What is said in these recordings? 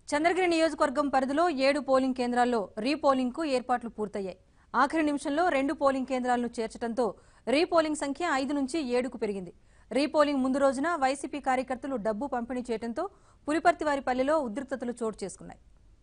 చంద్రగిరి నియోజకవర్గం పరిధిలో ఏడు పోలింగ్ కేంద్రాల్లో రీపోలింగ్ కు ఏర్పాట్లు పూర్తయ్యాయి ఆఖరి నిమిషంలో రెండు పోలింగ్ కేంద్రాలను చేర్చడంతో రీపోలింగ్ సంఖ్య ఐదు నుంచి ఏడుకు పెరిగింది రీపోలింగ్ ముందు రోజున వైసీపీ కార్యకర్తలు డబ్బు పంపిణీ చేయడంతో పులిపర్తివారిపల్లిలో ఉద్రిక్తతలు చోటు చేసుకున్నాయి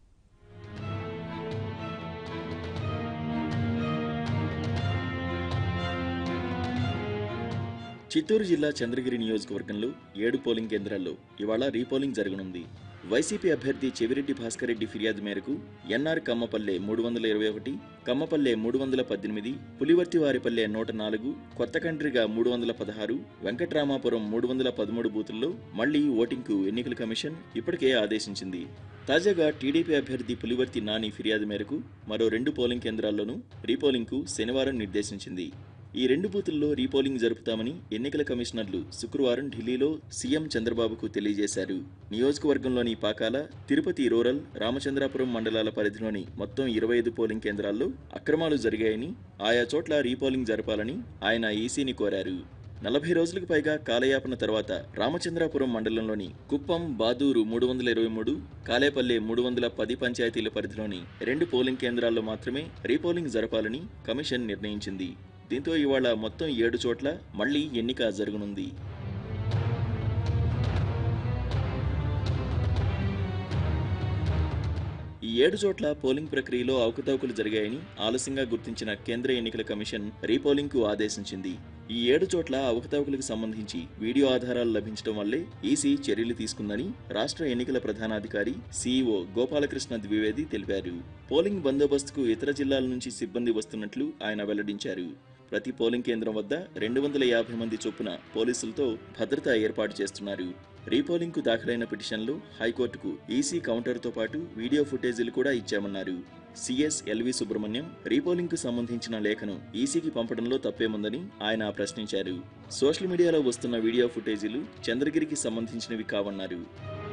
చిత్తూరు జిల్లా చంద్రగిరి నియోజకవర్గంలో ఏడు పోలింగ్ కేంద్రాల్లో ఇవాళ రీపోలింగ్ జరగనుంది వైసీపీ అభ్యర్థి చెవిరెడ్డి భాస్కర్ రెడ్డి ఫిర్యాదు మేరకు ఎన్ఆర్ కమ్మపల్లె మూడు వందల ఇరవై ఒకటి కమ్మపల్లె మూడు వందల పద్దెనిమిది పులివర్తివారిపల్లె నూట నాలుగు కొత్త కంట్రిగా మూడు వందల పదహారు వెంకట్రామాపురం మూడు వందల పదమూడు బూతుల్లో మళ్లీ ఓటింగ్కు ఎన్నికల కమిషన్ ఇప్పటికే ఆదేశించింది తాజాగా టీడీపీ అభ్యర్థి పులివర్తి నాని ఫిర్యాదు మేరకు మరో రెండు పోలింగ్ కేంద్రాల్లోనూ రీపోలింగ్కు శనివారం నిర్దేశించింది ఈ రెండు బూతుల్లో రీపోలింగ్ జరుపుతామని ఎన్నికల కమిషనర్లు శుక్రవారం ఢిల్లీలో సీఎం చంద్రబాబుకు తెలియజేశారు నియోజకవర్గంలోని పాకాల తిరుపతి రూరల్ రామచంద్రాపురం మండలాల పరిధిలోని మొత్తం ఇరవై ఐదు పోలింగ్ కేంద్రాల్లో అక్రమాలు జరిగాయని ఆయా చోట్ల రీపోలింగ్ జరపాలని ఆయన ఈసీని కోరారు నలభై రోజులకు పైగా కాలయాపన తర్వాత రామచంద్రాపురం మండలంలోని కుప్పం బాదూరు మూడు వందల ఇరవై మూడు కాలేపల్లె మూడు వందల పది పంచాయతీల పరిధిలోని రెండు పోలింగ్ కేంద్రాల్లో మాత్రమే రీపోలింగ్ జరపాలని కమిషన్ నిర్ణయించింది దీంతో ఇవాళ మొత్తం ఏడు చోట్ల మళ్లీ ఎన్నిక జరగనుంది ఈ ఏడు చోట్ల పోలింగ్ ప్రక్రియలో అవకతవకలు జరిగాయని ఆలస్యంగా గుర్తించిన కేంద్ర ఎన్నికల కమిషన్ రీపోలింగ్ కు ఆదేశించింది ఈ ఏడు చోట్ల అవకతవకలకు సంబంధించి వీడియో ఆధారాలు లభించడం వల్లే ఈసీ చర్యలు తీసుకుందని రాష్ట్ర ఎన్నికల ప్రధానాధికారి సీఈఓ గోపాలకృష్ణ ద్వివేది తెలిపారు పోలింగ్ బందోబస్తుకు ఇతర జిల్లాల నుంచి సిబ్బంది వస్తున్నట్లు ఆయన వెల్లడించారు ప్రతి పోలింగ్ కేంద్రం వద్ద రెండు వందల యాభై మంది చొప్పున పోలీసులతో భద్రత ఏర్పాటు చేస్తున్నారు రీపోలింగ్ కు దాఖలైన పిటిషన్లు హైకోర్టుకు ఈసీ కౌంటర్తో పాటు వీడియో ఫుటేజీలు కూడా ఇచ్చామన్నారు సిఎస్ ఎల్వి సుబ్రహ్మణ్యం రీపోలింగ్ కు సంబంధించిన లేఖను ఈసీకి పంపడంలో తప్పేముందని ఆయన ప్రశ్నించారు సోషల్ మీడియాలో వస్తున్న వీడియో ఫుటేజీలు చంద్రగిరికి సంబంధించినవి కావన్నారు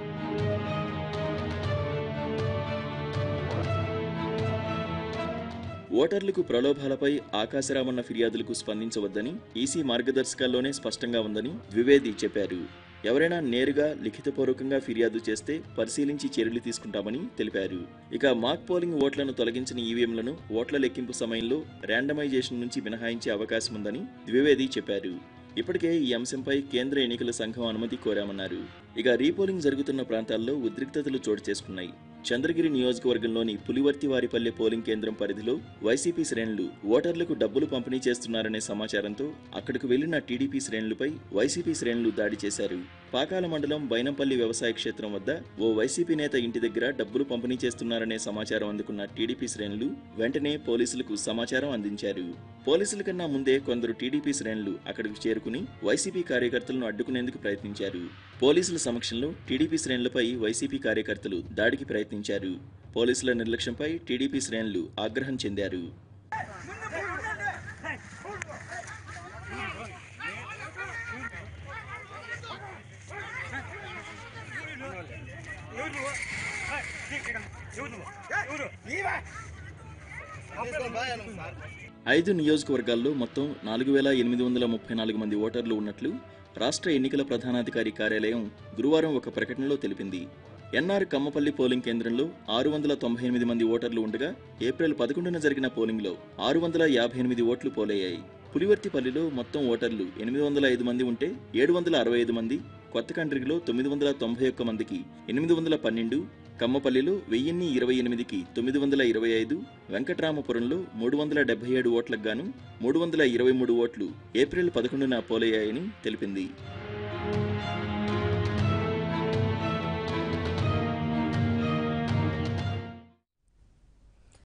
ఓటర్లకు ప్రలోభాలపై ఆకాశరామన్న ఫిర్యాదులకు స్పందించవద్దని ఈసీ మార్గదర్శకాల్లోనే స్పష్టంగా ఉందని ద్వివేది చెప్పారు ఎవరైనా నేరుగా లిఖితపూర్వకంగా ఫిర్యాదు చేస్తే పరిశీలించి చర్యలు తీసుకుంటామని తెలిపారు ఇక మాక్ పోలింగ్ ఓట్లను తొలగించిన ఈవీఎంలను ఓట్ల లెక్కింపు సమయంలో ర్యాండమైజేషన్ నుంచి మినహాయించే అవకాశం ఉందని ద్వివేది చెప్పారు ఇప్పటికే ఈ అంశంపై కేంద్ర ఎన్నికల సంఘం అనుమతి కోరామన్నారు ఇక రీపోలింగ్ జరుగుతున్న ప్రాంతాల్లో ఉద్రిక్తతలు చోటు చేసుకున్నాయి చంద్రగిరి నియోజకవర్గంలోని పులివర్తివారిపల్లె పోలింగ్ కేంద్రం పరిధిలో వైసీపీ శ్రేణులు ఓటర్లకు డబ్బులు పంపిణీ చేస్తున్నారనే సమాచారంతో అక్కడకు వెళ్లిన టీడీపీ శ్రేణులపై వైసీపీ శ్రేణులు దాడి చేశారు పాకాల మండలం బైనంపల్లి వ్యవసాయ క్షేత్రం వద్ద ఓ వైసీపీ నేత ఇంటి దగ్గర డబ్బులు పంపిణీ చేస్తున్నారనే సమాచారం అందుకున్న టీడీపీ శ్రేణులు వెంటనే పోలీసులకు సమాచారం అందించారు పోలీసుల కన్నా ముందే కొందరు టీడీపీ శ్రేణులు అక్కడికి చేరుకుని వైసీపీ కార్యకర్తలను అడ్డుకునేందుకు ప్రయత్నించారు పోలీసుల సమక్షంలో టీడీపీ శ్రేణులపై వైసీపీ కార్యకర్తలు దాడికి ప్రయత్నించారు పోలీసుల నిర్లక్ష్యంపై టీడీపీ శ్రేణులు ఆగ్రహం చెందారు ఐదు నియోజకవర్గాల్లో మొత్తం నాలుగు వేల ఎనిమిది వందల ముప్పై నాలుగు మంది ఓటర్లు ఉన్నట్లు రాష్ట్ర ఎన్నికల ప్రధానాధికారి కార్యాలయం గురువారం ఒక ప్రకటనలో తెలిపింది ఎన్ఆర్ కమ్మపల్లి పోలింగ్ కేంద్రంలో ఆరు వందల తొంభై ఎనిమిది మంది ఓటర్లు ఉండగా ఏప్రిల్ పదకొండున జరిగిన పోలింగ్లో ఆరు వందల యాభై ఎనిమిది ఓట్లు పోలయ్యాయి పులివర్తిపల్లిలో మొత్తం ఓటర్లు ఎనిమిది వందల ఐదు మంది ఉంటే ఏడు వందల అరవై ఐదు మంది కొత్త కండ్రిగిలో తొమ్మిది వందల తొంభై ఒక్క మందికి ఎనిమిది వందల పన్నెండు కమ్మపల్లిలో వెయ్యిన్ని ఇరవై ఎనిమిదికి తొమ్మిది వందల ఇరవై ఐదు వెంకట్రామపురంలో మూడు వందల డెబ్బై ఏడు ఓట్లకు గాను మూడు వందల ఇరవై మూడు ఓట్లు ఏప్రిల్ పదకొండున పోలయ్యాయని తెలిపింది